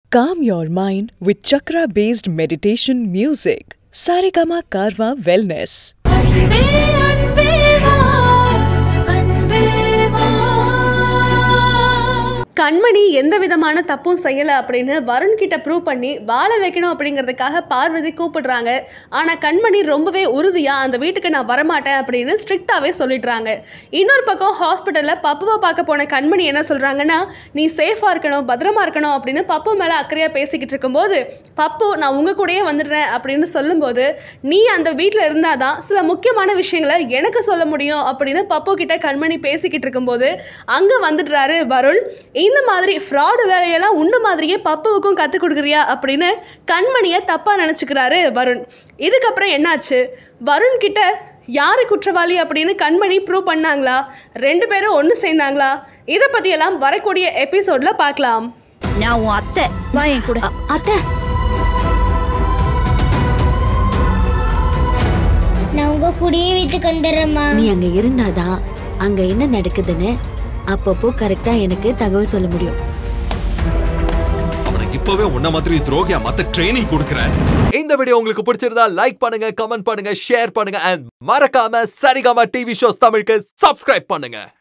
Calm your mind with chakra based meditation music. Saregama Karwa Wellness. அன்பே அன்பே வா அன்பே வா கண்மணி எந்த விதமான தப்பும் செய்யலை அப்படின்னு வருண் கிட்ட ப்ரூவ் பண்ணி வாழ வைக்கணும் அப்படிங்கிறதுக்காக பார்வதி கூப்பிடுறாங்க ஆனால் கண்மணி ரொம்பவே உறுதியாக அந்த வீட்டுக்கு நான் வரமாட்டேன் அப்படின்னு ஸ்ட்ரிக்டாகவே சொல்லிடுறாங்க இன்னொரு பக்கம் ஹாஸ்பிட்டலில் பப்புவை பார்க்க போன கண்மணி என்ன சொல்கிறாங்கன்னா நீ சேஃபாக இருக்கணும் பத்திரமா இருக்கணும் அப்படின்னு பப்பு மேலே அக்கறையாக பேசிக்கிட்டு இருக்கும்போது பப்பு நான் உங்கள் கூடயே வந்துடுறேன் அப்படின்னு சொல்லும்போது நீ அந்த வீட்டில் இருந்தால் தான் சில முக்கியமான விஷயங்களை எனக்கு சொல்ல முடியும் அப்படின்னு பப்பு கிட்ட கண்மணி பேசிக்கிட்டு இருக்கும்போது அங்கே வந்துடுறாரு வருண் இந்த மாதிரி ஃப்ராடு வேலையெல்லாம் உன்ன மாதிரியே பப்புவுக்கும் கற்றுக் கொடுக்குறியா அப்படின்னு கண்மணியை தப்பாக நினச்சிக்கிறாரு வருண் இதுக்கப்புறம் என்னாச்சு வருண் கிட்ட யாரு குற்றவாளி அப்படின்னு கண்மணி ப்ரூவ் பண்ணாங்களா ரெண்டு பேரும் ஒன்று சேர்ந்தாங்களா இதை பற்றியெல்லாம் வரக்கூடிய எபிசோடில் பார்க்கலாம் நான் உன் அத்தை வா என் கூட அத்தை நான் உங்க கூடயே வீட்டுக்கு வந்துடுறேம்மா நீ அங்க இருந்தாதான் அங்க என்ன நடக்குதுன்னு அப்பப்போ கரெக்டா எனக்கு தகவல் சொல்ல முடியும் அவனுக்கு இப்பவே உன்ன மாதிரி துரோகியா மத்த ட்ரைனிங் கொடுக்குறேன் இந்த வீடியோ உங்களுக்கு பிடிச்சிருந்தா லைக் பண்ணுங்க கமெண்ட் பண்ணுங்க ஷேர் பண்ணுங்க அண்ட் மறக்காம சரிகமா டிவி ஷோஸ் தமிழுக்கு சப்ஸ்கிரைப் பண்ணுங்க